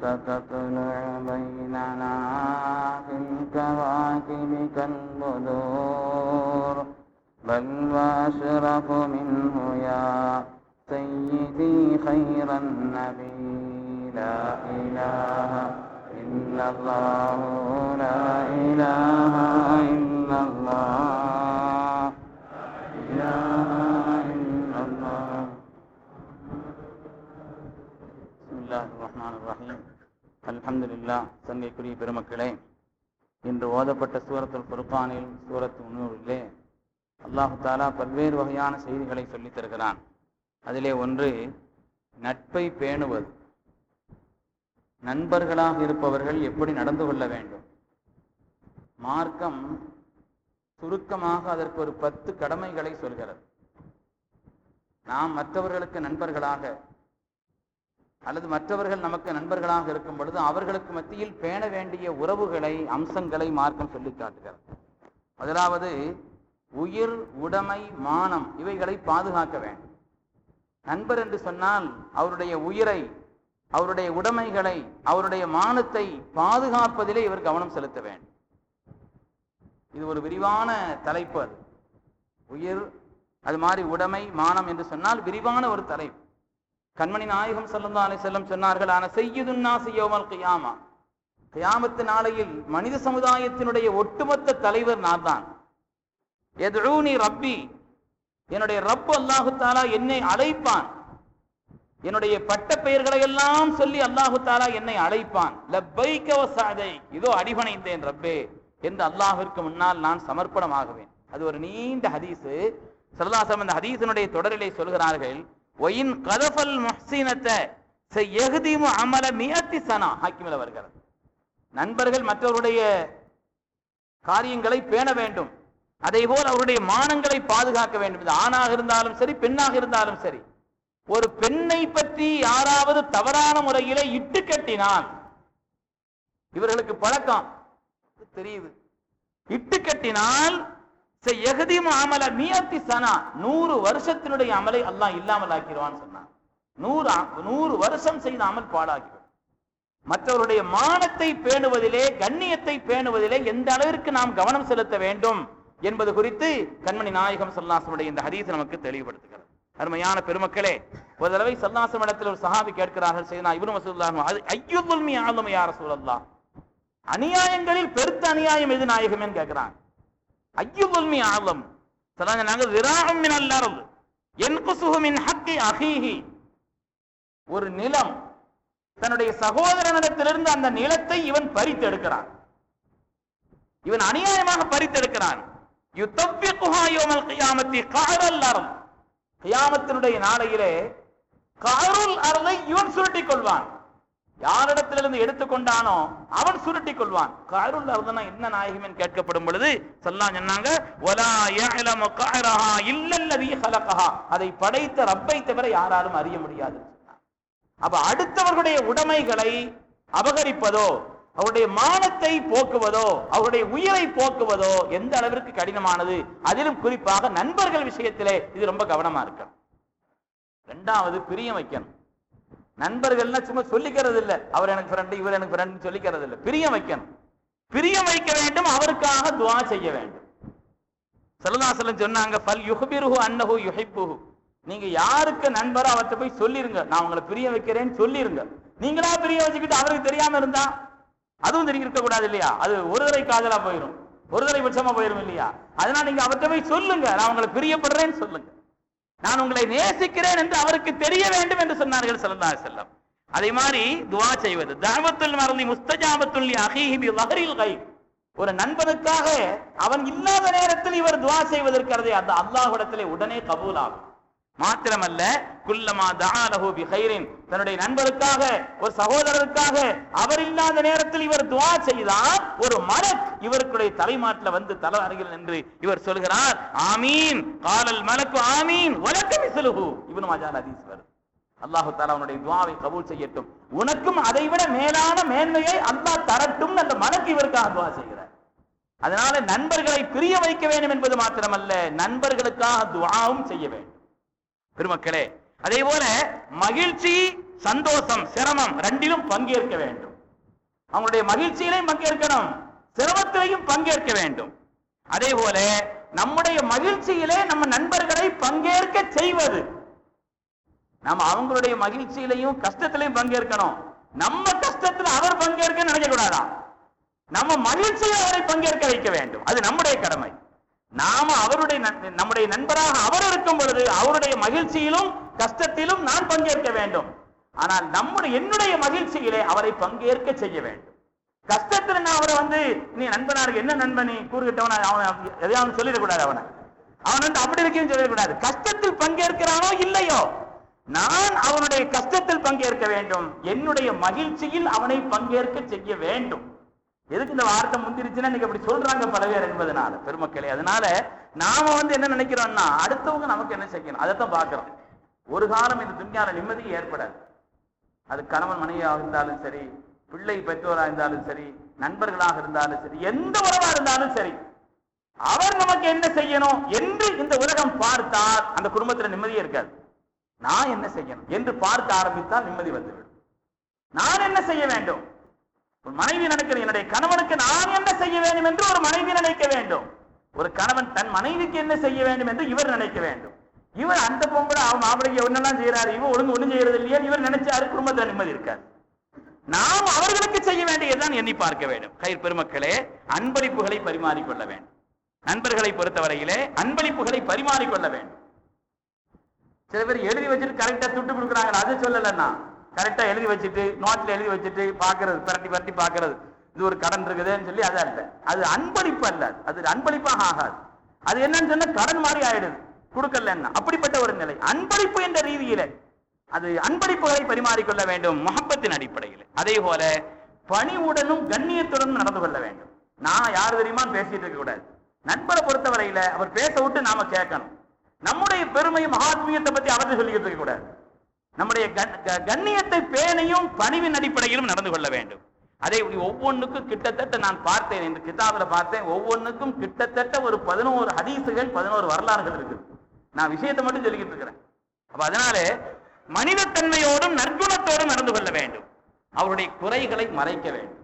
تطلع بيننا في الكواكب كالبدور بل وأشرف منه يا سيدي خير النبي لا إله إلا الله لا إله إلا الله لا إله إلا الله بسم الله الرحمن الرحيم الحمد لله சங்கைக்குரிய பெருமக்களே இன்று ஓதப்பட்ட சூரத்துல் ஃபுர்கானில் சூரத்து முன்னூறிலே அல்லாஹு தாலா பல்வேறு வகையான செய்திகளை சொல்லித் தருகிறான் அதிலே ஒன்று நட்பை பேணுவது நண்பர்களாக இருப்பவர்கள் எப்படி நடந்து கொள்ள வேண்டும் மார்க்கம் சுருக்கமாக அதற்கு ஒரு பத்து கடமைகளை சொல்கிறது நாம் மற்றவர்களுக்கு நண்பர்களாக அல்லது மற்றவர்கள் நமக்கு நண்பர்களாக இருக்கும் பொழுது அவர்களுக்கு மத்தியில் பேண வேண்டிய உறவுகளை அம்சங்களை மார்க்கம் சொல்லி காட்டுகிறது முதலாவது உயிர் உடைமை மானம் இவைகளை பாதுகாக்க வேண்டும் நண்பர் என்று சொன்னால் அவருடைய உயிரை அவருடைய உடைமைகளை அவருடைய மானத்தை பாதுகாப்பதிலே இவர் கவனம் செலுத்த வேண்டும் இது ஒரு விரிவான தலைப்பு அது உயிர் அது மாதிரி உடைமை மானம் என்று சொன்னால் விரிவான ஒரு தலைப்பு கண்மணி நாயகம் சல்லா அலி செல்லம் சொன்னார்கள் ஆன செய்யுதுன்னா செய்யோமல் கியாமா கியாமத்து நாளையில் மனித சமுதாயத்தினுடைய ஒட்டுமொத்த தலைவர் நான் தான் எதுனி ரப்பி என்னுடைய ரப்பு அல்லாஹு தாலா என்னை அழைப்பான் என்னுடைய பட்ட பெயர்களை எல்லாம் சொல்லி அல்லாஹு தாலா என்னை அழைப்பான் இதோ அடிபணைந்தேன் ரப்பே என்று அல்லாஹிற்கு முன்னால் நான் சமர்ப்பணமாகுவேன் அது ஒரு நீண்ட ஹதீஸு சல்லாசம் அந்த ஹதீஸினுடைய தொடரிலே சொல்கிறார்கள் ஒயின் கதஃபல் முஹ்சீனத்தை எகுதிமு அமல மியத்தி சனா ஹாக்கிமில் வருகிறது நண்பர்கள் மற்றவருடைய காரியங்களை பேண வேண்டும் அதே போல் அவருடைய மானங்களை பாதுகாக்க வேண்டும் இது ஆணாக இருந்தாலும் சரி பெண்ணாக இருந்தாலும் சரி ஒரு பெண்ணை பற்றி யாராவது தவறான முறையிலே இட்டு கட்டினால் இவர்களுக்கு பழக்கம் தெரியுது இட்டு கட்டினால் எகதியும் அமல மியத்தி சனா நூறு வருஷத்தினுடைய அமலை அல்லாஹ் இல்லாமல் ஆக்கிடுவான்னு சொன்னான் நூறு நூறு வருஷம் செய்த அமல் பாடாக்கிடும் மற்றவருடைய மானத்தை பேணுவதிலே கண்ணியத்தை பேணுவதிலே எந்த அளவிற்கு நாம் கவனம் செலுத்த வேண்டும் என்பது குறித்து கண்மணி நாயகம் சல்லாசனுடைய இந்த ஹதீஸ் நமக்கு தெளிவுபடுத்துகிறது அருமையான பெருமக்களே ஒரு தடவை சல்லாசம் இடத்தில் ஒரு சஹாபி கேட்கிறார்கள் செய்தா இவரு மசூல்லா ஐயுல்மி ஆளுமை யார சூழல்லா அநியாயங்களில் பெருத்த அநியாயம் எது நாயகமேன்னு கேட்கிறாங்க ஐயுல்மி ஆலம் சொல்லாங்க நாங்க விராகம் மினல்லரது என்குசுகுமின் ஹக்கி அஹீஹி ஒரு நிலம் தன்னுடைய சகோதரனிடத்திலிருந்து அந்த நிலத்தை இவன் பறித்து எடுக்கிறான் இவன் அநியாயமாக பறித்தெடுக்கிறான் கியாமத்தினுடைய நாளையிலே காருள் அருளை இவன் சுருட்டிக் கொள்வான் யாரிடத்திலிருந்து எடுத்துக்கொண்டானோ அவன் சுருட்டிக் கொள்வான் காருள் அருள்னா என்ன நாயகமே கேட்கப்படும் பொழுது சொல்லா சொன்னாங்க அதை படைத்த ரப்பை தவிர யாராலும் அறிய முடியாது அப்ப அடுத்தவர்களுடைய உடைமைகளை அபகரிப்பதோ அவருடைய மானத்தை போக்குவதோ அவருடைய உயிரை போக்குவதோ எந்த அளவிற்கு கடினமானது அதிலும் குறிப்பாக நண்பர்கள் விஷயத்திலே இது ரொம்ப கவனமா இருக்கு ரெண்டாவது பிரியம் வைக்கணும் நண்பர்கள்னா சும்மா சொல்லிக்கிறது இல்ல அவர் எனக்கு ஃப்ரெண்டு இவர் எனக்கு ஃப்ரெண்ட் சொல்லிக்கிறது இல்ல பிரியம் வைக்கணும் பிரியம் வைக்க வேண்டும் அவருக்காக துவா செய்ய வேண்டும் செல்லதாசலம் சொன்னாங்க பல் யுகபிருகு அன்னஹு யுஹிப்புஹு நீங்க யாருக்கு நண்பரோ அவர்கிட்ட போய் சொல்லிருங்க நான் உங்களை பிரிய வைக்கிறேன்னு சொல்லிருங்க நீங்களா பிரிய வச்சுக்கிட்டு அவருக்கு தெரியாம இருந்தா அதுவும் தெரிய இருக்க கூடாது இல்லையா அது ஒரு தடவை காதலா போயிடும் ஒரு தடவை பட்சமா போயிடும் இல்லையா அதனால நீங்க அவர்கிட்ட போய் சொல்லுங்க நான் உங்களை பிரியப்படுறேன்னு சொல்லுங்க நான் உங்களை நேசிக்கிறேன் என்று அவருக்கு தெரிய வேண்டும் என்று சொன்னார்கள் சல்லா செல்லம் அதே மாதிரி துவா செய்வது தாவத்துல் மறந்தி முஸ்தஜாபத்துல் அஹீஹி வஹரில் கை ஒரு நண்பனுக்காக அவன் இல்லாத நேரத்தில் இவர் துவா செய்வதற்கிறதே அந்த அல்லாஹ்விடத்திலே உடனே கபூலாகும் மாத்திரமல்ல குல்லமா தாலஹு பி ஹைரின் தன்னுடைய நண்பருக்காக ஒரு சகோதரருக்காக அவர் இல்லாத நேரத்தில் இவர் துவா செய்தால் ஒரு மலக் இவருக்குடைய தலைமாட்டில் வந்து தலை அருகில் நின்று இவர் சொல்கிறார் ஆமீன் காலல் மலக்கு ஆமீன் உலக்க மிசலுஹு இவனு மஜான் ஹதீஸ் வருது அல்லாஹு தாலா அவனுடைய துவாவை கபூல் செய்யட்டும் உனக்கும் அதை விட மேலான மேன்மையை அல்லாஹ் தரட்டும் அந்த மலக்கு இவருக்காக துவா செய்கிறார் அதனால நண்பர்களை பிரிய வைக்க வேண்டும் என்பது மாத்திரமல்ல நண்பர்களுக்காக துவாவும் செய்ய வேண்டும் பெருமக்களே அதே போல மகிழ்ச்சி சந்தோஷம் சிரமம் ரெண்டிலும் பங்கேற்க வேண்டும் அவங்களுடைய மகிழ்ச்சியிலையும் பங்கேற்கணும் சிரமத்திலையும் பங்கேற்க வேண்டும் அதே போல நம்முடைய மகிழ்ச்சியிலே நம்ம நண்பர்களை பங்கேற்க செய்வது நம்ம அவங்களுடைய மகிழ்ச்சியிலையும் கஷ்டத்திலையும் பங்கேற்கணும் நம்ம கஷ்டத்துல அவர் பங்கேற்க நினைக்க கூடாதா நம்ம மகிழ்ச்சியில் அவரை பங்கேற்க வைக்க வேண்டும் அது நம்முடைய கடமை நாம அவருடைய நண்- நம்முடைய நண்பராக அவர் இருக்கும் பொழுது அவருடைய மகிழ்ச்சியிலும் கஷ்டத்திலும் நான் பங்கேற்க வேண்டும் ஆனால் நம்முடைய என்னுடைய மகிழ்ச்சியிலே அவரை பங்கேற்க செய்ய வேண்டும் கஷ்டத்துல நான் அவரை வந்து நீ நண்பனா இருக்கு என்ன நண்பன் நீ கூறுகிட்டவன அவனை எதையாவது சொல்லிடக்கூடாது அவனை அவன் வந்து அப்படி இருக்குன்னு சொல்லிடக்கூடாது கஷ்டத்தில் பங்கேற்கிறானோ இல்லையோ நான் அவனுடைய கஷ்டத்தில் பங்கேற்க வேண்டும் என்னுடைய மகிழ்ச்சியில் அவனை பங்கேற்க செய்ய வேண்டும் எதுக்கு இந்த வார்த்தை முந்திருச்சுன்னா இன்னைக்கு அப்படி சொல்றாங்க பல பேர் என்பதனால பெருமக்களே அதனால நாம வந்து என்ன நினைக்கிறோம்னா அடுத்தவங்க நமக்கு என்ன செய்யணும் அதைத்தான் பார்க்கிறோம் ஒரு காலம் இந்த துன்யால நிம்மதி ஏற்படாது அது கணவன் மனைவியாக இருந்தாலும் சரி பிள்ளை பெற்றோராக இருந்தாலும் சரி நண்பர்களாக இருந்தாலும் சரி எந்த உறவா இருந்தாலும் சரி அவர் நமக்கு என்ன செய்யணும் என்று இந்த உலகம் பார்த்தால் அந்த குடும்பத்துல நிம்மதியே இருக்காது நான் என்ன செய்யணும் என்று பார்க்க ஆரம்பித்தால் நிம்மதி வந்துவிடும் நான் என்ன செய்ய வேண்டும் ஒரு மனைவி நினைக்கிறேன் என்னுடைய கணவனுக்கு நான் என்ன செய்ய வேண்டும் என்று ஒரு மனைவி நினைக்க வேண்டும் ஒரு கணவன் தன் மனைவிக்கு என்ன செய்ய வேண்டும் என்று இவர் நினைக்க வேண்டும் இவர் அந்த பொம்பளை அவன் மாப்பிளைக்கு ஒன்னெல்லாம் செய்யறாரு இவன் ஒழுங்கு ஒண்ணும் செய்யறது இல்லையா இவர் நினைச்சாரு குடும்பத்துல நிம்மதி இருக்காது நாம் அவர்களுக்கு செய்ய வேண்டியதுதான் எண்ணி பார்க்க வேண்டும் கயிர் பெருமக்களே அன்பளிப்புகளை பரிமாறிக்கொள்ள வேண்டும் நண்பர்களை பொறுத்தவரையிலே அன்பளிப்புகளை பரிமாறிக்கொள்ள வேண்டும் சில பேர் எழுதி வச்சுட்டு கரெக்டா துட்டு கொடுக்குறாங்க அதை சொல்லலன்னா கரெக்டா எழுதி வச்சுட்டு நோட்ல எழுதி வச்சுட்டு பாக்குறது பரட்டி பரட்டி பாக்குறது இது ஒரு கடன் இருக்குதுன்னு சொல்லி அது அல்ல அது அன்பளிப்பு அல்ல அது அன்பளிப்பாக ஆகாது அது என்னன்னு சொன்னா கடன் மாதிரி ஆயிடுது கொடுக்கலன்னா அப்படிப்பட்ட ஒரு நிலை அன்பளிப்பு என்ற ரீதியில அது அன்பளிப்புகளை பரிமாறிக்கொள்ள வேண்டும் முகப்பத்தின் அடிப்படையில் அதே போல பணிவுடனும் கண்ணியத்துடனும் நடந்து கொள்ள வேண்டும் நான் யார் தெரியுமா பேசிட்டு இருக்க கூடாது நண்பரை பொறுத்தவரையில அவர் பேச விட்டு நாம கேட்கணும் நம்முடைய பெருமை மகாத்மியத்தை பத்தி அவர்கிட்ட சொல்லிக்கிட்டு இருக்க கூடாது நம்முடைய கண்- க- கண்ணியத்தை பேணையும் பணிவின் அடிப்படையிலும் நடந்து கொள்ள வேண்டும் அதே இப்படி ஒவ்வொன்றுக்கும் கிட்டத்தட்ட நான் பார்த்தேன் இந்த கிதாபில் பார்த்தேன் ஒவ்வொன்றுக்கும் கிட்டத்தட்ட ஒரு பதினோரு ஹதீசுகள் பதினோரு வரலாறுகள் இருக்குது நான் விஷயத்தை மட்டும் சொல்லிக்கிட்டு இருக்கிறேன் அப்ப அதனாலே மனிதத்தன்மையோடும் நற்குணத்தோடும் நடந்து கொள்ள வேண்டும் அவருடைய குறைகளை மறைக்க வேண்டும்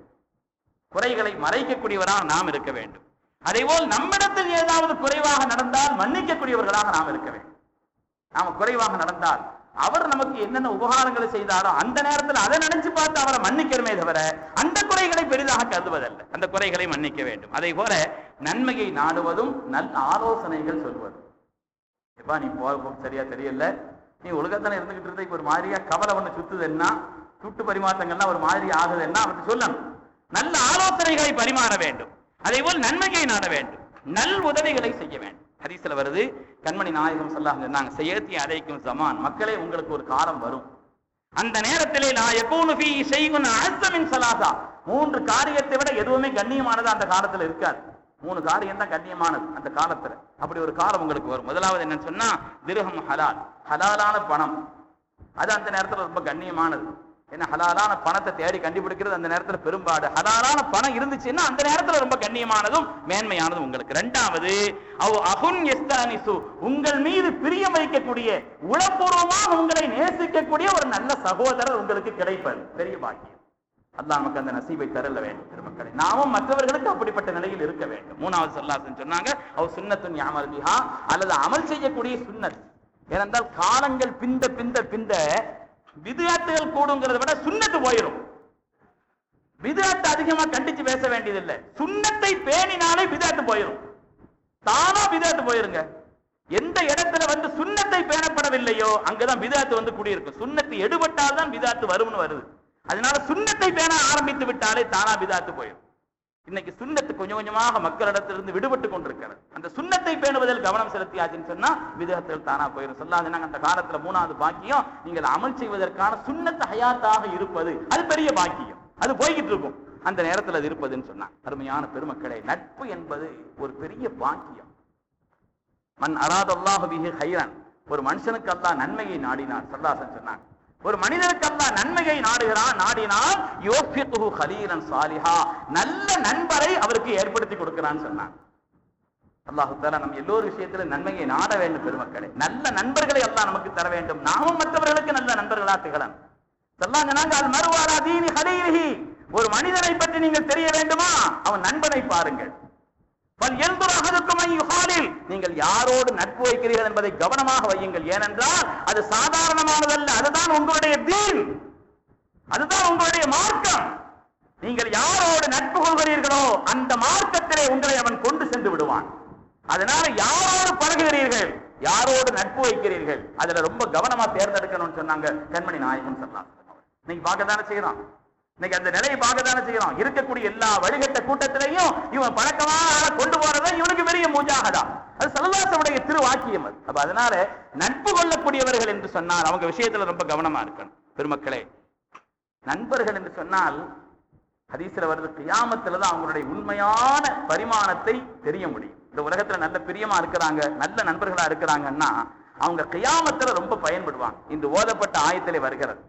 குறைகளை மறைக்கக்கூடியவராக நாம் இருக்க வேண்டும் அதேபோல் நம்மிடத்தில் ஏதாவது குறைவாக நடந்தால் மன்னிக்கக்கூடியவர்களாக நாம் இருக்க வேண்டும் நாம குறைவாக நடந்தால் அவர் நமக்கு என்னென்ன உபகாரங்களை செய்தாரோ அந்த நேரத்தில் அதை நினைச்சு பார்த்து அவரை மன்னிக்கிறமே தவிர அந்த குறைகளை பெரிதாக கருதுவதல்ல அந்த குறைகளை மன்னிக்க வேண்டும் அதே போல நன்மையை நாடுவதும் நல்ல ஆலோசனைகள் சொல்வதும் எப்பா நீ போற போக்கு சரியா தெரியல நீ ஒழுங்கத்தானே இருந்துகிட்டு இருந்த இப்ப ஒரு மாதிரியா கவலை ஒண்ணு சுத்துதுன்னா சுட்டு பரிமாற்றங்கள்லாம் ஒரு மாதிரி ஆகுதுன்னா அவருக்கு சொல்லணும் நல்ல ஆலோசனைகளை பரிமாற வேண்டும் அதே போல் நன்மையை நாட வேண்டும் நல் உதவிகளை செய்ய வேண்டும் ஹதீஸ்ல வருது கண்மணி நாயகம் சொல்லாங்க சொன்னாங்க செய்யத்தி அதைக்கும் சமான் மக்களே உங்களுக்கு ஒரு காலம் வரும் அந்த நேரத்திலே நான் எப்போது ஃபீ ஷைஉன் அஸ்ஸமின் ஸலாசா மூன்று காரியத்தை விட எதுவுமே கண்ணியமானது அந்த காலத்துல இருக்காது மூணு காரியம் தான் கண்ணியமானது அந்த காலத்துல அப்படி ஒரு காலம் உங்களுக்கு வரும் முதலாவது என்னன்னு சொன்னா திருகம் ஹலால் ஹலாலான பணம் அது அந்த நேரத்துல ரொம்ப கண்ணியமானது ஏன்னா ஹலாலான பணத்தை தேடி கண்டுபிடிக்கிறது அந்த நேரத்துல பெரும்பாடு ஹலாலான பணம் இருந்துச்சுன்னா அந்த நேரத்துல ரொம்ப கண்ணியமானதும் மேன்மையானதும் உங்களுக்கு ரெண்டாவது அவ் அகுன் எஸ்தானிசு உங்கள் மீது பிரியம் வைக்கக்கூடிய உளப்பூர்வமாக உங்களை நேசிக்கக்கூடிய ஒரு நல்ல சகோதரர் உங்களுக்கு கிடைப்பது பெரிய பாக்கியம் அல்லாஹ் நமக்கு அந்த நசீபை தரல வேண்டும் பெருமக்களை நாமும் மற்றவர்களுக்கு அப்படிப்பட்ட நிலையில் இருக்க வேண்டும் மூணாவது சொல்லாசன் சொன்னாங்க அவ் சுன்னத்துன் யாமல் பிஹா அல்லது அமல் செய்யக்கூடிய சுன்னத் ஏனென்றால் காலங்கள் பிந்த பிந்த பிந்த விதியாத்துகள் கூடுங்கிறத விட சுன்னத்து போயிடும் விதாத்து அதிகமா கண்டிச்சு பேச வேண்டியதில்லை சுன்னத்தை பேணினாலே விதாத்து போயிடும் தானா விதாத்து போயிருங்க எந்த இடத்துல வந்து சுன்னத்தை பேணப்படவில்லையோ அங்கதான் விதாத்து வந்து குடியிருக்கும் சுன்னத்து எடுபட்டால் தான் விதாத்து வரும்னு வருது அதனால சுன்னத்தை பேண ஆரம்பித்து விட்டாலே தானா விதாத்து போயிடும் இன்னைக்கு சுன்னத்து கொஞ்சம் கொஞ்சமாக மக்களிடத்திலிருந்து விடுபட்டு கொண்டிருக்கிறது அந்த சுன்னத்தை பேணுவதில் கவனம் செலுத்தியாச்சுன்னு சொன்னா விதத்தில் தானா போயிடும் சொல்லாங்க நாங்க அந்த காலத்துல மூணாவது பாக்கியம் நீங்கள் அமல் செய்வதற்கான சுன்னத்து ஹயாத்தாக இருப்பது அது பெரிய பாக்கியம் அது போய்கிட்டு இருக்கும் அந்த நேரத்தில் அது இருப்பதுன்னு சொன்னாங்க அருமையான பெருமக்களே நட்பு என்பது ஒரு பெரிய பாக்கியம் மன் அராதல்லாஹு பிஹி ஹைரன் ஒரு மனுஷனுக்கு அல்லாஹ் நன்மையை நாடினார் சல்லாசன் சொன்னாங்க ஒரு மனிதனுக்கு அல்லாஹ் நன்மையை நாடுகிறான் நாடினால் யோஃபித்துஹு ஹலீலன் சாலிஹா நல்ல நண்பரை அவருக்கு ஏற்படுத்தி கொடுக்கிறான்னு சொன்னாங்க அல்லாஹு தாலா நம்ம எல்லோரு விஷயத்துல நன்மையை நாட வேண்டும் பெருமக்களே நல்ல நண்பர்களை அல்லாஹ் நமக்கு தர வேண்டும் நாமும் மற்றவர்களுக்கு நல்ல நண்பர்களா திகழணும் சொல்லாங்க நாங்க அது மறுவாரா தீனி ஹலீலிஹி ஒரு மனிதனை பற்றி நீங்கள் தெரிய வேண்டுமா அவன் நண்பனை பாருங்கள் பல் எல்புரகதுக்கும் யுகாலில் நீங்கள் யாரோடு நட்பு வைக்கிறீர்கள் என்பதை கவனமாக வையுங்கள் ஏனென்றால் அது சாதாரணமானதல்ல அதுதான் உங்களுடைய தீன் அதுதான் உங்களுடைய மார்க்கம் நீங்கள் யாரோடு நட்பு கொள்கிறீர்களோ அந்த மார்க்கத்திலே உங்களை அவன் கொண்டு சென்று விடுவான் அதனால யாரோடு பழகுகிறீர்கள் யாரோடு நட்பு வைக்கிறீர்கள் அதுல ரொம்ப கவனமா தேர்ந்தெடுக்கணும்னு சொன்னாங்க கண்மணி நாயகன் சொன்னாங்க நீங்க பார்க்க தானே செய்யறோம் இன்னைக்கு அந்த நிலையை பார்க்க தானே செய்யறோம் இருக்கக்கூடிய எல்லா வழிகட்ட கூட்டத்திலையும் இவன் பழக்கமான ஆளை கொண்டு போறதை இவனுக்கு பெரிய மூஜாகதா அது சல்லல்லாசனுடைய திருவாக்கியம் அது அப்ப அதனால நட்பு கொள்ளக்கூடியவர்கள் என்று சொன்னால் அவங்க விஷயத்துல ரொம்ப கவனமா இருக்கணும் பெருமக்களே நண்பர்கள் என்று சொன்னால் ஹதீஸ்ல வருது கியாமத்துல தான் அவங்களுடைய உண்மையான பரிமாணத்தை தெரிய முடியும் இந்த உலகத்துல நல்ல பிரியமா இருக்கிறாங்க நல்ல நண்பர்களா இருக்கிறாங்கன்னா அவங்க கியாமத்துல ரொம்ப பயன்படுவாங்க இந்த ஓதப்பட்ட ஆயத்திலே வருகிறது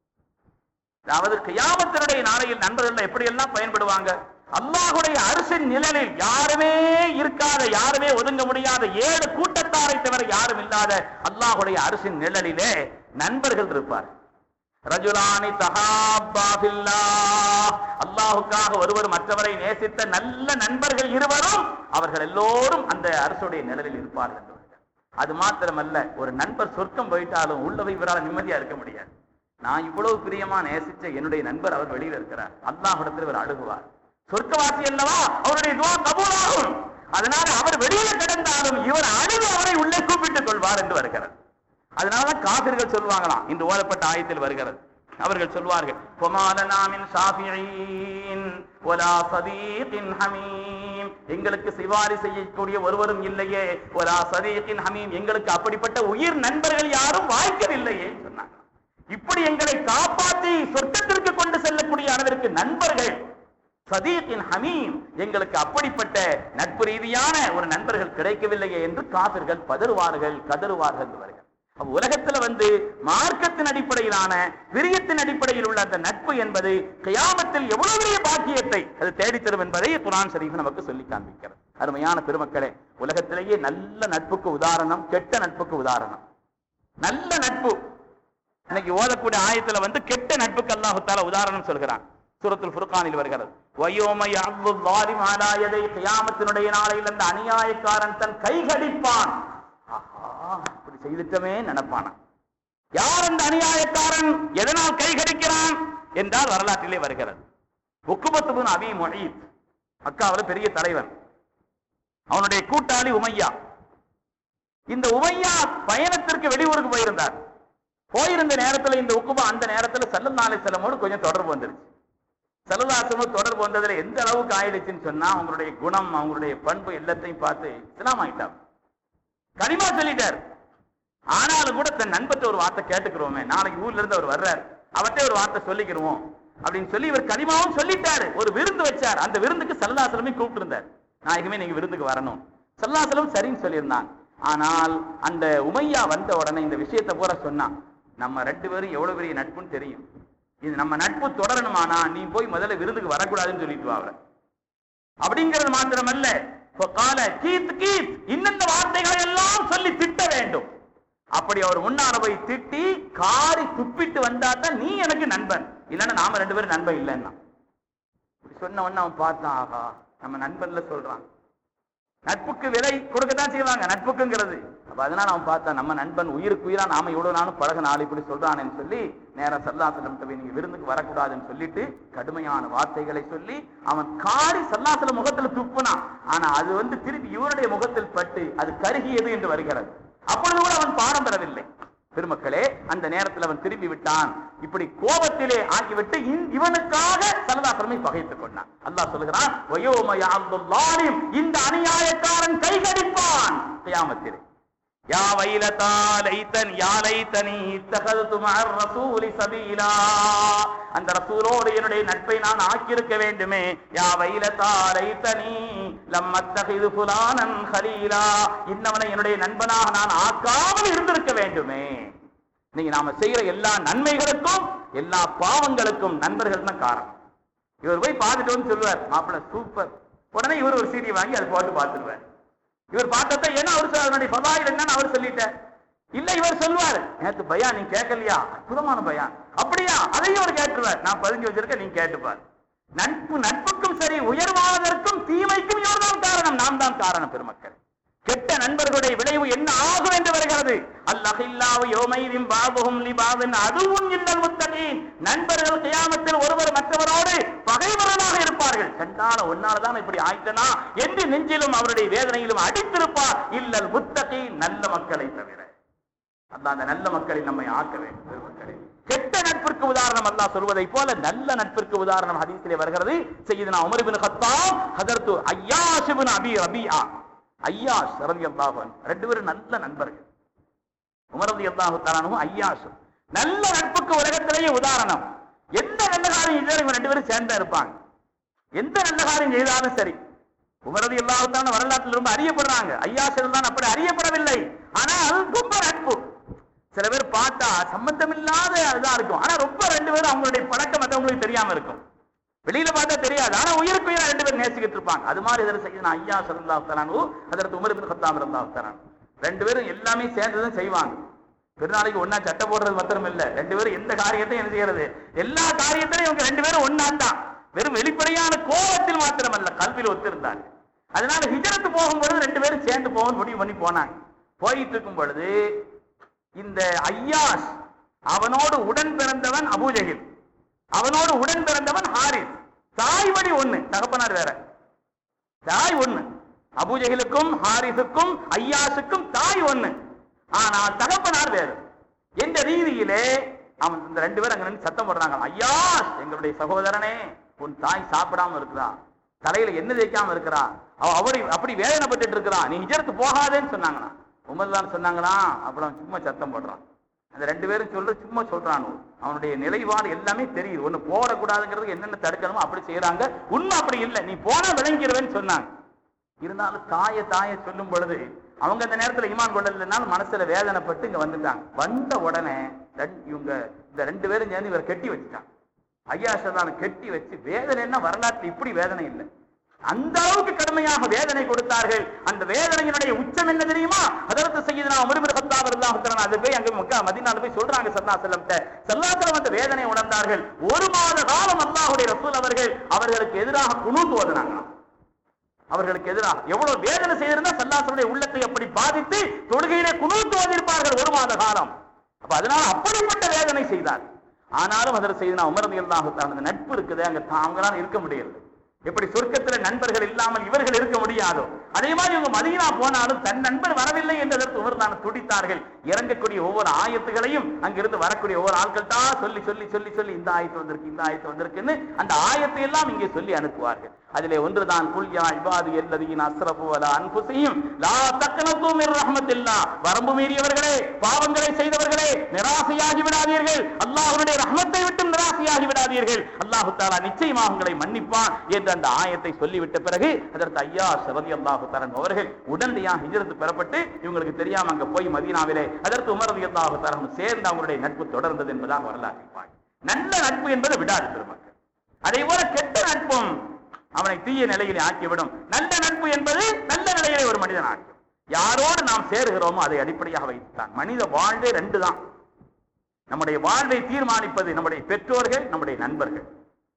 அதாவது கியாமத்தினுடைய நாளையில் நண்பர்கள் எப்படி எல்லாம் பயன்படுவாங்க அல்லாஹுடைய அரசின் நிழலில் யாருமே இருக்காத யாருமே ஒதுங்க முடியாத ஏழு கூட்டத்தாரை தவிர யாரும் இல்லாத அல்லாஹுடைய அரசின் நிழலிலே நண்பர்கள் இருப்பார் ரஜுலானி தஹாப்பாபில்லா அல்லாஹுக்காக ஒருவர் மற்றவரை நேசித்த நல்ல நண்பர்கள் இருவரும் அவர்கள் எல்லோரும் அந்த அரசுடைய நிழலில் இருப்பார்கள் என்று வருகிறது. அது மாத்திரமல்ல ஒரு நண்பர் சொர்க்கம் போயிட்டாலும் உள்ளவை இவரால் நிம்மதியா இருக்க முடியாது நான் இவ்வளவு பிரியமா நேசிச்ச என்னுடைய நண்பர் அவர் வெளியில இருக்கிறார் அல்லாஹிடத்தில் இவர் அழுகுவார் சொர்க்கவாசி அல்லவா அவருடைய துவா கபூலாகும் அதனால அவர் வெளியில கிடந்தாலும் இவர் அழுது அவரை உள்ளே கூப்பிட்டுக் கொள்வார் என்று வருகிறது அதனாலதான் காபிர்கள் சொல்லுவாங்களாம் இந்த ஓதப்பட்ட ஆயத்தில் வருகிறது அவர்கள் சொல்வார்கள் "ஃபமாலனா மின் ஷாஃபிஈன் வலா சதீகின் ஹமீம்." எங்களுக்கு சிவாரி செய்யக்கூடிய ஒருவரும் இல்லையே ஒலா சதீகின் ஹமீம் எங்களுக்கு அப்படிப்பட்ட உயிர் நண்பர்கள் யாரும் வாய்க்கவில்லையே சொன்னாங்க இப்படி எங்களை காப்பாற்றி சொர்க்கத்திற்கு கொண்டு செல்லக்கூடிய அளவிற்கு நண்பர்கள் சதீக்கின் ஹமீம் எங்களுக்கு அப்படிப்பட்ட நட்பு ரீதியான ஒரு நண்பர்கள் கிடைக்கவில்லையே என்று காபிர்கள் பதறுவார்கள் கதறுவார்கள் என்று வருகிறது அப்ப உலகத்துல வந்து மார்க்கத்தின் அடிப்படையிலான விரியத்தின் அடிப்படையில் உள்ள அந்த நட்பு என்பது கியாமத்தில் எவ்வளவு பெரிய பாக்கியத்தை அது தேடித் தரும் என்பதை குரான் ஷரீஃப் நமக்கு சொல்லி காண்பிக்கிறது அருமையான பெருமக்களே உலகத்திலேயே நல்ல நட்புக்கு உதாரணம் கெட்ட நட்புக்கு உதாரணம் நல்ல நட்பு இன்னைக்கு ஓதக்கூடிய ஆயத்துல வந்து கெட்ட நட்புக்கு அல்லாஹு தாலா உதாரணம் சொல்கிறான் சூரத்துல் ஃபுர்கானில் வருகிறது வயோம யஅவ்வு ظالم على يدي கியாமத்தினுடைய நாளையில் அந்த அநியாயக்காரன் தன் கைகடிப்பான் ஆஹா இப்படி செய்துட்டமே நினைப்பானா யார் அந்த அநியாயக்காரன் எதனால் கைகடிக்கிறான் என்றால் வரலாற்றிலே வருகிறது உக்குபத்து பின் அபி முஹீத் மக்காவில் பெரிய தலைவன் அவனுடைய கூட்டாளி உமையா இந்த உமையா பயணத்திற்கு வெளியூருக்கு போயிருந்தார் போயிருந்த நேரத்துல இந்த உக்குபா அந்த நேரத்துல சல்லல்லாஹு செல்லமோடு கொஞ்சம் தொடர்பு வந்துருச்சு செல்லதாசமும் தொடர்பு வந்ததுல எந்த அளவுக்கு ஆயிடுச்சுன்னு சொன்னா அவங்களுடைய குணம் அவங்களுடைய பண்பு எல்லாத்தையும் பார்த்து இஸ்லாம் ஆயிட்டான் கனிமா சொல்லிட்டார் ஆனாலும் கூட தன் நண்பர்ட்ட ஒரு வார்த்தை கேட்டுக்கிறோமே நாளைக்கு ஊர்ல இருந்து அவர் வர்றார் அவர்கிட்ட ஒரு வார்த்தை சொல்லிக்கிறோம் அப்படின்னு சொல்லி இவர் கனிமாவும் சொல்லிட்டாரு ஒரு விருந்து வச்சார் அந்த விருந்துக்கு சல்லாசலமே கூப்பிட்டு இருந்தார் நாயகமே நீங்க விருந்துக்கு வரணும் சல்லாசலம் சரின்னு சொல்லியிருந்தான் ஆனால் அந்த உமையா வந்த உடனே இந்த விஷயத்தை பூரா சொன்னான் நம்ம ரெண்டு பேரும் எவ்வளவு பெரிய நட்புன்னு தெரியும் இது நம்ம நட்பு தொடரணுமானா நீ போய் முதல்ல விருந்துக்கு வரக்கூடாதுன்னு சொல்லிட்டு வா அவரை அப்படிங்கிறது மாத்திரமல்ல கால கீத் கீத் இன்னெந்த வார்த்தைகளை எல்லாம் சொல்லி திட்ட வேண்டும் அப்படி அவர் முன்னால போய் திட்டி காரி துப்பிட்டு வந்தா தான் நீ எனக்கு நண்பன் இல்லைன்னா நாம ரெண்டு பேரும் நண்பன் இல்லைன்னா இப்படி சொன்ன உடனே அவன் பார்த்தான் ஆஹா நம்ம நண்பன்ல சொல்றான் நட்புக்கு விலை கொடுக்கத்தான் செய்வாங்க நட்புக்குங்கிறது அப்ப அதனால அவன் பார்த்தான் நம்ம நண்பன் உயிருக்கு உயிரா நாம இவ்வளவு நாளும் பழக நாள் இப்படி சொல்றானேன்னு சொல்லி நேரம் சல்லாசலம் போய் நீங்க விருந்துக்கு வரக்கூடாதுன்னு சொல்லிட்டு கடுமையான வார்த்தைகளை சொல்லி அவன் காரி சல்லாசல முகத்துல துப்புனான் ஆனா அது வந்து திருப்பி இவருடைய முகத்தில் பட்டு அது கருகியது என்று வருகிறது அப்பொழுது கூட அவன் பாடம் பெறவில்லை பெருமக்களே அந்த நேரத்தில் அவன் திரும்பி விட்டான் இப்படி கோபத்திலே ஆகிவிட்டு இந்- இவனுக்காக சலதாசலமை பகைத்துக் கொண்டான் அல்லாஹ் சொல்லுகிறான் வயோமய அப்துல்லாலிம் இந்த அநியாயக்காரன் கைகடிப்பான் கியாமத்திலே யா வைலதா லைத்தன் யா லைத்தனி இத்தகதுது மஅர் ரசூலி சபீலா அந்த ரசூலோடு என்னுடைய நட்பை நான் ஆக்கியிருக்க வேண்டுமே யா வைலதா லைத்தனி லம்மத்தகிது ஃபுலானன் ஹலீலா இன்னவனை என்னுடைய நண்பனாக நான் ஆக்காமல் இருந்திருக்க வேண்டுமே நீங்க நாம செய்யற எல்லா நன்மைகளுக்கும் எல்லா பாவங்களுக்கும் நண்பர்கள் தான் காரணம் இவர் போய் பார்த்துட்டு வந்து சொல்லுவார் மாப்பிள்ள சூப்பர் உடனே இவர் ஒரு சீடி வாங்கி அதை போட்டு பார்த்துருவார் இவர் பார்த்தா என்ன அவர் சொல்ல- அவருடைய பதாயில் என்னன்னு அவர் சொல்லிட்டார் இல்ல இவர் சொல்லுவார் நேத்து பயான் நீ கேட்கலையா அற்புதமான பயான் அப்படியா அதையும் அவர் கேட்டுருவார் நான் பதிஞ்சு வச்சிருக்கேன் நீங்க கேட்டுப்பார் நட்பு நட்புக்கும் சரி உயர்வானதற்கும் தீமைக்கும் இவர்தான் காரணம் நாம் தான் காரணம் பெருமக்கள் கெட்ட நண்பர்களுடைய விளைவு என்ன ஆகும் என்று வருகிறது அல்லாஹில்லாவு யோமைதின் பாபுகும் லிபாவின் அதுவும் இல்லல் முத்தகீன் நண்பர்கள் கியாமத்தில் ஒருவர் மற்றவரோடு பகைவர்களாக இருப்பார்கள் கண்டால ஒன்னால தான் இப்படி ஆயிட்டனா என்று நெஞ்சிலும் அவருடைய வேதனையிலும் அடித்திருப்பார் இல்லல் முத்தகி நல்ல மக்களை தவிர அல்லாஹ் அந்த நல்ல மக்களை நம்மை ஆக்க வேண்டும் பெருமக்களே கெட்ட நட்பிற்கு உதாரணம் அல்லாஹ் சொல்வதை போல நல்ல நட்பிற்கு உதாரணம் ஹதீஸிலே வருகிறது செய்யுதுனா உமர் இப்னு கத்தாப் ஹதர்து Ayyash ibn Abi Rabia Ayyash ரலியல்லாஹு அன்ஹு ரெண்டு பேரும் நல்ல நண்பர்கள் உமர் ரலியல்லாஹு தஆலாவும் ஐயாஷ் நல்ல நட்புக்கு உலகத்திலேயே உதாரணம் எந்த நல்ல காரியம் செய்தாலும் இவங்க ரெண்டு பேரும் சேர்ந்தா இருப்பாங்க எந்த நல்ல காரியம் செய்தாலும் சரி உமரது எல்லாத்தான வரலாற்றில் ரொம்ப அறியப்படுறாங்க ஐயாசர் தான் அப்படி அறியப்படவில்லை ஆனால் ரொம்ப நட்பு சில பேர் பார்த்தா சம்பந்தமில்லாத இதா இருக்கும் ஆனா ரொம்ப ரெண்டு பேரும் அவங்களுடைய பழக்கம் மற்றவங்களுக்கு தெரியாம இருக்கும் வெளியில பார்த்தா தெரியாது ஆனா உயிருக்கு உயிரா ரெண்டு பேரும் நேசிக்கிட்டு இருப்பாங்க அது மாதிரி இதில் செய்யணும் ஐயா சல்லா தலானு அதற்கு உமர் பின் கத்தாம் இருந்தா தரான் ரெண்டு பேரும் எல்லாமே சேர்ந்துதான் செய்வாங்க பெருநாளைக்கு ஒன்னா சட்டை போடுறது மாத்திரம் இல்ல ரெண்டு பேரும் எந்த காரியத்தையும் என்ன செய்யறது எல்லா காரியத்திலையும் இவங்க ரெண்டு பேரும் ஒன்னா தான் வெறும் வெளிப்படையான கோபத்தில் மாத்திரமல்ல கல்வியில் ஒத்திருந்தாங்க அதனால ஹிஜரத்து போகும்பொழுது ரெண்டு பேரும் சேர்ந்து போகணும் முடிவு பண்ணி போனாங்க போயிட்டு இருக்கும் பொழுது இந்த ஐயாஸ் அவனோடு உடன் பிறந்தவன் அபூஜஹில் அவனோடு உடன் பிறந்தவன் ஹாரிஸ் தாய் வழி ஒண்ணு தகப்பனார் வேற தாய் ஒண்ணு அபூஜஹிலுக்கும் ஹாரிஸுக்கும் ஐயாஸுக்கும் தாய் ஒண்ணு ஆனால் தகப்பனார் வேறு என்ற ரீதியிலே அவன் இந்த ரெண்டு பேரும் அங்க நின்னு சத்தம் போடுறாங்க ஐயாஸ் எங்களுடைய சகோதரனே உன் தாய் சாப்பிடாம இருக்கிறா தலையில என்ன தேய்க்காம இருக்கிறா அவ அப்படி அப்படி வேதனைப்பட்டுட்டு இருக்கிறா நீ ஹிஜரத்து போகாதேன்னு சொன்னாங்களா உமர்தான் சொன்னாங்களா அப்புறம் சும்மா சத்தம் போடுறான் அந்த ரெண்டு பேரும் சொல்ற சும்மா சொல்றான் அவனுடைய நிலைப்பாடு எல்லாமே தெரியுது ஒண்ணு போடக்கூடாதுங்கிறது என்னென்ன தடுக்கணுமோ அப்படி செய்யறாங்க உண்மை அப்படி இல்லை நீ போனா விளங்கிடுவேன்னு சொன்னாங்க இருந்தாலும் தாய தாய சொல்லும் பொழுது அவங்க அந்த நேரத்துல ஈமான் கொள்ளலைனாலும் மனசுல வேதனைப்பட்டு இங்க வந்துட்டாங்க வந்த உடனே ரெண்டு- இவங்க இந்த ரெண்டு பேரும் சேர்ந்து இவரை கெட்டி வச்சுட்டாங்க ஐயா சதான கெட்டி வச்சு வேதனைன்னா வரலாற்றுல இப்படி வேதனை இல்லை அந்த அளவுக்கு கடுமையாக வேதனை கொடுத்தார்கள் அந்த வேதனையினுடைய உச்சம் என்ன தெரியுமா அதற்கு செய்யுதுனா உமர்பின் கத்தாப் இருந்தாங்க அது போய் அங்க மக்கா மதினால போய் சொல்றாங்க சல்லா செல்லம்ட்ட சல்லாசலம் அந்த வேதனை உணர்ந்தார்கள் ஒரு மாத காலம் அல்லாஹுடைய ரசூல் அவர்கள் அவர்களுக்கு எதிராக குணூத்து ஓதுனாங்களாம் அவர்களுக்கு எதிராக எவ்வளவு வேதனை செய்திருந்தா சல்லாசனுடைய உள்ளத்தை அப்படி பாதித்து தொழுகையிலே குணூத்து ஓதியிருப்பார்கள் ஒரு மாத காலம் அப்ப அதனால அப்படிப்பட்ட வேதனை செய்தார் ஆனாலும் அதில் செய்தனா உமரது இல்லாம அந்த நட்பு இருக்குது அங்க தா- அவங்களால இருக்க முடியல எப்படி சொர்க்கத்துல நண்பர்கள் இல்லாமல் இவர்கள் இருக்க முடியாதோ அதே மாதிரி இவங்க மதீனா போனாலும் தன் நண்பர் வரவில்லை என்றதற்கு உமர்தான் துடித்தார்கள் இறங்கக்கூடிய ஒவ்வொரு ஆயத்துகளையும் அங்கிருந்து வரக்கூடிய ஒவ்வொரு ஆட்கள் தான் சொல்லி சொல்லி சொல்லி சொல்லி இந்த ஆயத்து வந்திருக்கு இந்த ஆயத்து வந்திருக்குன்னு அந்த ஆயத்தை எல்லாம் இங்கே சொல்லி அனுப்புவார்கள் அதிலே ஒன்றுதான் குல்யா இபாது எல்லதீன் அஸ்ரஃபு வலா அன்புசையும் லா தக்கனத்து மிர் ரஹ்மத்தில்லா வரம்பு மீறியவர்களே பாவங்களை செய்தவர்களே நிராசையாகி விடாதீர்கள் அல்லாஹ்வுடைய ரஹ்மத்தை விட்டும் நிராசையாகி விடாதீர்கள் அல்லாஹு தஆலா நிச்சயமாக உங்களை மன்னிப்பான் என்று அந்த ஆயத்தை சொல்லிவிட்ட பிறகு அதற்கு ஐயா சரதி அல்லாஹு தரன் அவர்கள் உடனடியாக ஹிஜ்ரத் பெறப்பட்டு இவங்களுக்கு தெரியாம அங்க போய் மதீனாவிலே அதற்கு உமர் ரதி அல்லாஹு தரன் சேர்ந்து அவங்களுடைய நட்பு தொடர்ந்தது என்பதாக வரலாற்று பாய் நல்ல நட்பு என்பது விடாது பெருமக்கள் அதே போல கெட்ட நட்பும் அவனை தீய நிலையிலே ஆக்கிவிடும் நல்ல நட்பு என்பது நல்ல நிலையிலே ஒரு மனிதன் ஆக்கும் யாரோடு நாம் சேருகிறோமோ அதை அடிப்படையாக வைத்துத்தான் மனித வாழ்வே ரெண்டு தான் நம்முடைய வாழ்வை தீர்மானிப்பது நம்முடைய பெற்றோர்கள் நம்முடைய நண்பர்கள்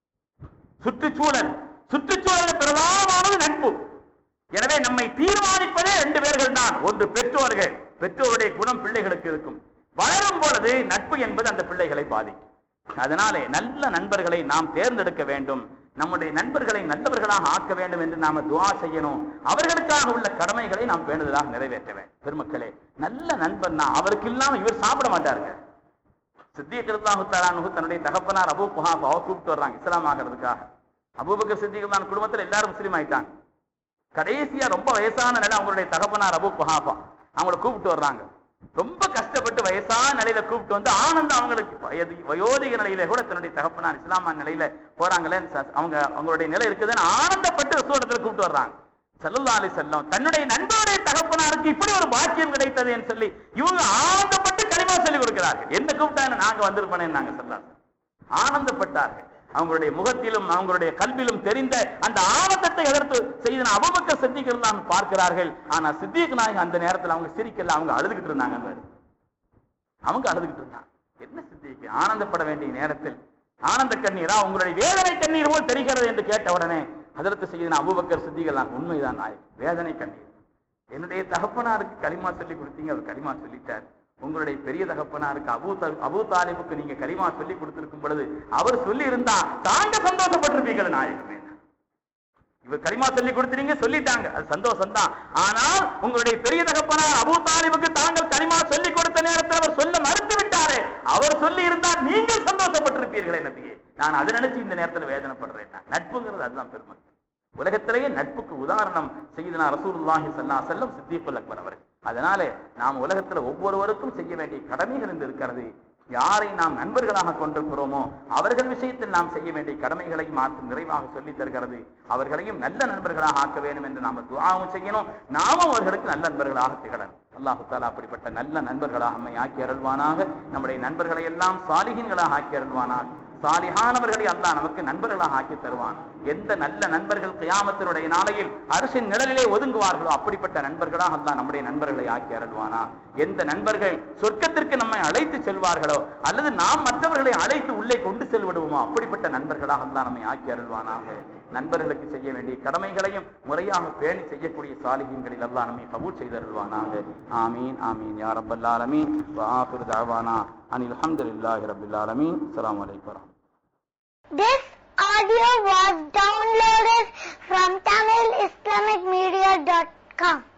சுற்றுச்சூழல் சுற்றுச்சூழல் பிரதானமானது நட்பு எனவே நம்மை தீர்மானிப்பதே ரெண்டு பேர்கள் தான் ஒன்று பெற்றோர்கள் பெற்றோருடைய குணம் பிள்ளைகளுக்கு இருக்கும் வளரும் பொழுது நட்பு என்பது அந்த பிள்ளைகளை பாதிக்கும் அதனாலே நல்ல நண்பர்களை நாம் தேர்ந்தெடுக்க வேண்டும் நம்முடைய நண்பர்களை நல்லவர்களாக ஆக்க வேண்டும் என்று நாம துவா செய்யணும் அவர்களுக்காக உள்ள கடமைகளை நாம் பேணுதலாக நிறைவேற்ற வேண்டும் பெருமக்களே நல்ல நண்பர்னா அவருக்கு இல்லாம இவர் சாப்பிட மாட்டாருங்க சித்தியக்கிருத்தாஹு தலானு தன்னுடைய தகப்பனார் அபூ குஹாஃபாவை கூப்பிட்டு வர்றாங்க இஸ்லாம் ஆகிறதுக்காக அபூபக்கர் சித்திகர்தான் குடும்பத்துல எல்லாரும் முஸ்லீம் ஆயிட்டாங்க கடைசியா ரொம்ப வயசான நிலை அவங்களுடைய தகப்பனார் அபூ குஹாஃபா அவங்கள கூப்பிட்டு வர்றாங்க ரொம்ப கஷ்டப்பட்டு வயசான நிலையில கூப்பிட்டு வந்து ஆனந்தம் அவங்களுக்கு வயது வயோதிக நிலையில கூட தன்னுடைய தகப்பனார் இஸ்லாமான நிலையில போறாங்களே ச- அவங்க அவங்களுடைய நிலை இருக்குதுன்னு ஆனந்தப்பட்டு ரசூலத்துல கூப்பிட்டு வர்றாங்க சல்லல்லா அலி செல்லம் தன்னுடைய நண்பருடைய தகப்பனாருக்கு இப்படி ஒரு பாக்கியம் கிடைத்தது என்று சொல்லி இவங்க ஆனந்தப்பட்டு களிமா சொல்லி கொடுக்கிறார்கள் என்ன கூப்பிட்டாங்க நாங்க வந்திருப்பேன் நாங்க சொல்லலாம் ஆனந்தப்பட்டார்கள் அவங்களுடைய முகத்திலும் அவங்களுடைய கல்விலும் தெரிந்த அந்த ஆனந்தத்தை எதிர்த்து செய்த அபபக்க சித்திகள் தான் பார்க்கிறார்கள் ஆனா சித்திக் நாயகம் அந்த நேரத்துல அவங்க சிரிக்கல அவங்க அழுதுகிட்டு இருந்தாங்க அந்த அவங்க அழுதுகிட்டு இருந்தாங்க என்ன சித்திக்கு ஆனந்தப்பட வேண்டிய நேரத்தில் ஆனந்த கண்ணீரா உங்களுடைய வேதனை கண்ணீர் போல் தெரிகிறது என்று கேட்ட உடனே அதற்கு செய்த அபுபக்கர் சித்திகள் நான் உண்மைதான் நாய் வேதனை கண்ணீர் என்னுடைய தகப்பனாருக்கு களிமா சொல்லி கொடுத்தீங்க அவர் களிமா சொல்லிட்டார் உங்களுடைய பெரிய தகப்பனாருக்கு அபு த- அபு தாலிபுக்கு நீங்க களிமா சொல்லி கொடுத்திருக்கும் பொழுது அவர் சொல்லி இருந்தா தாங்க சந்தோஷப்பட்டிருப்பீர்கள் நாயகமே இவர் களிமா சொல்லி கொடுத்தீங்க சொல்லிட்டாங்க அது சந்தோஷம் தான் ஆனால் உங்களுடைய பெரிய தகப்பனார் அபூ தாலிபுக்கு தாங்கள் களிமா சொல்லி கொடுத்த நேரத்தில் அவர் சொல்ல மறுத்து விட்டாரே அவர் சொல்லி இருந்தால் நீங்கள் சந்தோஷப்பட்டிருப்பீர்களே நபியே நான் அதை நினைச்சு இந்த நேரத்தில் வேதனைப்படுறேன் நான். நட்புங்கிறது அதுதான் பெருமை உலகத்திலேயே நட்புக்கு உதாரணம் செய்தனா ரசூலுல்லாஹி ஸல்லல்லாஹு அலைஹி வஸல்லம் சித்திகுல் அக்பர் அவர்கள் அதனாலே நாம் உலகத்துல ஒவ்வொருவருக்கும் செய்ய வேண்டிய கடமைகள் என்று இருக்கிறது யாரை நாம் நண்பர்களாக கொண்டிருக்கிறோமோ அவர்கள் விஷயத்தில் நாம் செய்ய வேண்டிய கடமைகளை மாற்று நிறைவாக சொல்லித் தருகிறது அவர்களையும் நல்ல நண்பர்களாக ஆக்க வேண்டும் என்று நாம துஆவும் செய்யணும் நாமும் அவர்களுக்கு நல்ல நண்பர்களாக திகழணும் அல்லாஹு தாலா அப்படிப்பட்ட நல்ல நண்பர்களாக நம்மை ஆக்கி அருள்வானாக நம்முடைய நண்பர்களை எல்லாம் சாலிகின்களாக ஆக்கி அருள்வானாக சாலிஹானவர்களை அல்லாஹ் நமக்கு நண்பர்களாக ஆக்கி தருவான் எந்த நல்ல நண்பர்கள் கியாமத்தினுடைய நாளையில் அரசின் நிழலிலே ஒதுங்குவார்களோ அப்படிப்பட்ட நண்பர்களாக அல்லாஹ் நம்முடைய நண்பர்களை ஆக்கி அருள்வானா எந்த நண்பர்கள் சொர்க்கத்திற்கு நம்மை அழைத்து செல்வார்களோ அல்லது நாம் மற்றவர்களை அழைத்து உள்ளே கொண்டு செல்விடுவோமோ அப்படிப்பட்ட நண்பர்களாக அல்லாஹ் நம்மை ஆக்கி அருள்வானாக நண்பர்களுக்கு செய்ய வேண்டிய கடமைகளையும் முறையாக பேணி செய்யக்கூடிய சாலிகங்களில் அல்லாஹ் நம்மை கபூல் செய்தருள்வானாக ஆமீன் ஆமீன் யா ரப்பல் ஆலமீன் வ ஆஃபிரு தஅவானா அனில் ஹம்துலில்லாஹி ரப்பில் ஆலமீன் அஸ்ஸலாமு அலைக்கும் வரஹ்மத்துல்லாஹி This audio was downloaded from TamilIslamicMedia.com.